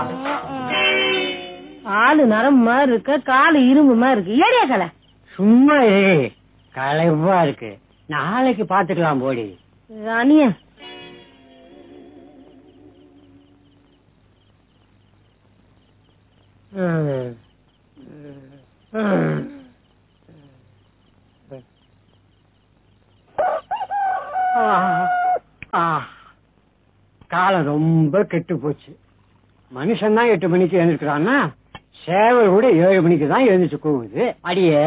ஆளு நரம்பு மாதிரி இருக்க காலு இரும்பு மாதிரி இருக்கு ஏடியா கலை சும்மா இரு. களைப்பா இருக்கு நாளைக்கு பாத்துக்கலாம் போடி அனியா ம். ம். ஆ. ஆ. காலம் ரொம்ப கெட்டு போச்சு மனுஷன் தான் எட்டு மணிக்கு எழுந்திருக்கிறான்னா சேவல் கூட ஏழு மணிக்கு தான் எழுந்துச்சு கூவுது அடியே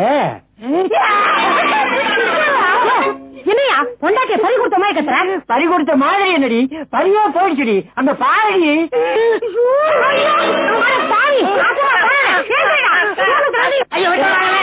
என்னையா பொண்டாட்டிய பறி கொடுத்த மாதிரி கத்துற பறி கொடுத்த மாதிரி என்னடி பறியா போயிடுச்சுடி அந்த பாடி பாவி, ஆசையா பாரு. கேக்குறியா? ஐயோ, விட்டு வாங்களே.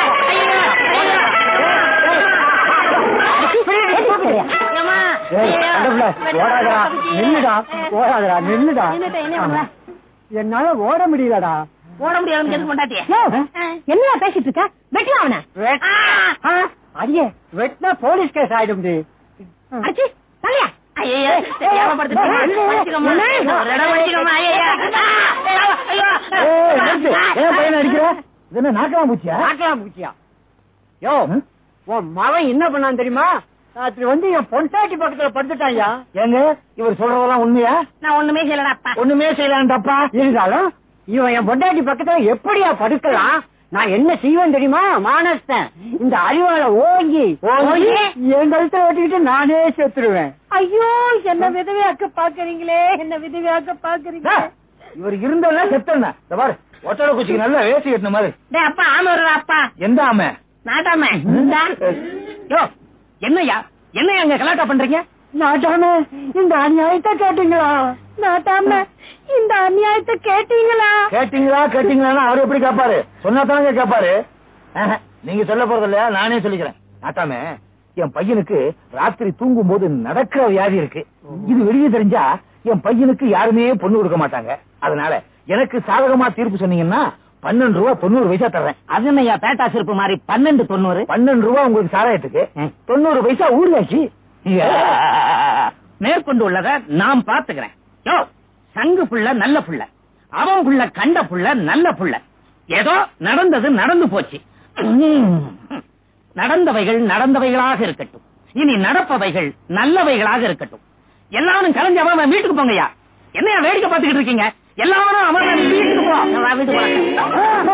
ஐயோ. ஏம்மா, ஐயோ. ஓடாதடா நில்லுடா ஓடாதடா நில்லுடா என்னத்த, என்ன பண்ற? என்னால ஓட முடியலடா ஓட முடியாதுன்னு கேட்டு பொண்டாட்டிய என்னையா பேசிட்டு இருக்க வெட்டலாம் அவனை வெட்- ஆ, அடியே வெட்டினா போலீஸ் கேஸ் ஆயிடும் அடிச்சு தள்ளியா ஐயோ தெரியாம படுத்துட்டீங்க. மன்னிச்சுக்கோம்மா. ஒரு இடம் மன்னிச்சுக்கோம்மா. ஐயையோ. ஐயோ. ஏன் பையன் அடிக்கிற இது என்ன நாக்கலாம் பூச்சியா நாக்கலாம் பூச்சியா யோ உன் மவன் என்ன பண்ணான் தெரியுமா ராத்திரி வந்து என் பொண்டாட்டி பக்கத்துல படுத்துட்டாயா எங்க இவர் சொல்றதெல்லாம் உண்மையா நான் ஒண்ணுமே செய்யலடா அப்பா ஒண்ணுமே செய்யலாம் தப்பா இருந்தாலும் இவன் என் பொண்டாட்டி பக்கத்துல எப்படியா படுக்கலாம் நான் என்ன செய்வேன் தெரியுமா மானஸ்தன் இந்த அறிவால ஓங்கி ஓங்கி என் கழுத்தை ஓட்டிக்கிட்டு நானே செத்துருவேன் ஐயோ என்ன விதவையாக்க பாக்குறீங்களே என்ன விதவையாக்க பாக்குறீங்களே இவர் இருந்தெல்லாம் செத்தன பாரு ஒட்டட குச்சிக்கு நல்லா வேசி கட்டின மாதிரி டேய் அப்பா ஆம வருடா அப்பா எந்த ஆமை நாட்டாம யோ என்னய்யா என்னையா அங்க கலாட்டா பண்றீங்க நாட்டாம இந்த அநியாயத்தை கேட்டீங்களா நாட்டாம இந்த அநியாயத்தை கேட்டீங்களா கேட்டீங்களா கேட்டீங்களா அவர் எப்படி கேட்பாரு சொன்னா தாங்க கேட்பாரு ஆஹா, நீங்க சொல்ல போறது இல்லையா நானே சொல்லிக்கிறேன் நாட்டாம என் பையனுக்கு ராத்திரி தூங்கும் போது நடக்கிற வியாதி இருக்கு இது வெளியே தெரிஞ்சா என் பையனுக்கு யாருமே பொண்ணு கொடுக்க மாட்டாங்க அதனால எனக்கு சாதகமா தீர்ப்பு சொன்னீங்கன்னா பன்னெண்டு ரூபா தொண்ணூறு பைசா தர்றேன் அது என்னய்யா பேட்டா சிறப்பு மாதிரி பன்னெண்டு தொண்ணூறு பன்னெண்டு ரூபா உங்களுக்கு சாராயத்துக்கு தொண்ணூறு பைசா ஊர்லாச்சு மேற்கொண்டு உள்ளத நான் பாத்துக்கிறேன் யோ சங்கு புள்ள நல்ல புள்ள அவன் புள்ள கண்ட புள்ள நல்ல புள்ள ஏதோ நடந்தது நடந்து போச்சு நடந்தவைகள் நடந்தவைகளாக இருக்கட்டும் இனி நடப்பவைகள் நல்லவைகளாக இருக்கட்டும் எல்லாரும் கலைஞ்சு அவன் அவன் வீட்டுக்கு போங்கய்யா என்னையா வேடிக்கை பார்த்துக்கிட்டு இருக்கீங்க எல்லாரும் அவன் அவன் வீட்டுக்கு போ நான் வீட்டுக்கு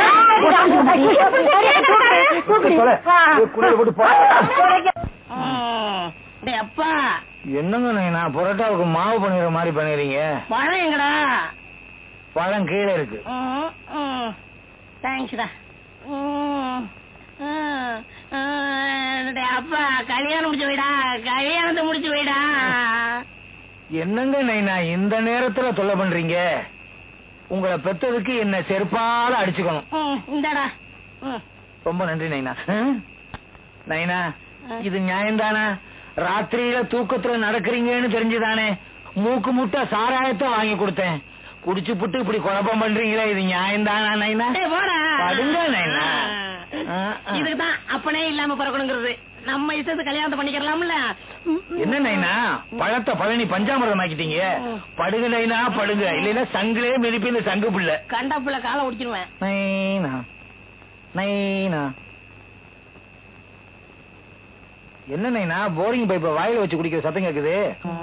போறேன். டேய் அப்பா என்னங்க நான் புரோட்டாவுக்கு மாவு பண்ணிடுற மாதிரி பண்ணிடுறீங்க பழம் எங்கடா பழம் கீழே இருக்கு தேங்க்ஸ்டா அப்பா கல்யாணம் முடிச்சு வைடா கல்யாணத்தை முடிச்சு வைடா என்னங்க நைனா இந்த நேரத்துல தொல்லை பண்றீங்க உங்களை பெத்ததுக்கு என்ன செருப்பால அடிச்சுக்கணும் ம், இந்தாடா ம். ரொம்ப நன்றி நைனா நைனா இது நியாயம்தானா ராத்திரியில தூக்கத்துல நடக்கிறீங்கன்னு தெரிஞ்சுதானே மூக்கு முட்டை சாராயத்தை வாங்கி கொடுத்தேன் குடிச்சு புட்டு இப்படி குழப்பம் பண்றீங்களே இது நியாயம்தானா நைனா டேய், போடா. படுங்க நைனா ஆ, ஆ. இதுக்குதான் அப்பனே இல்லாம பிறக்கணுங்கிறது நம்ம இஷ்டத்து கல்யாணத்தை பண்ணிக்கிறலாம்ல ம், ம். என்ன நைனா பழத்தை பழனி பஞ்சாமிரதம் ஆக்கிட்டீங்க படுங்க நைனா படுங்க இல்லைன்னா சங்கிலே மிதிப்பு இந்த சங்கு புள்ள கண்ட புள்ள காலை ஒடிச்சிருவேன் நைனா நைனா என்ன நைனா போரிங் பைப்ப வாயில வச்சு குடிக்கிற சத்தம் கேக்குது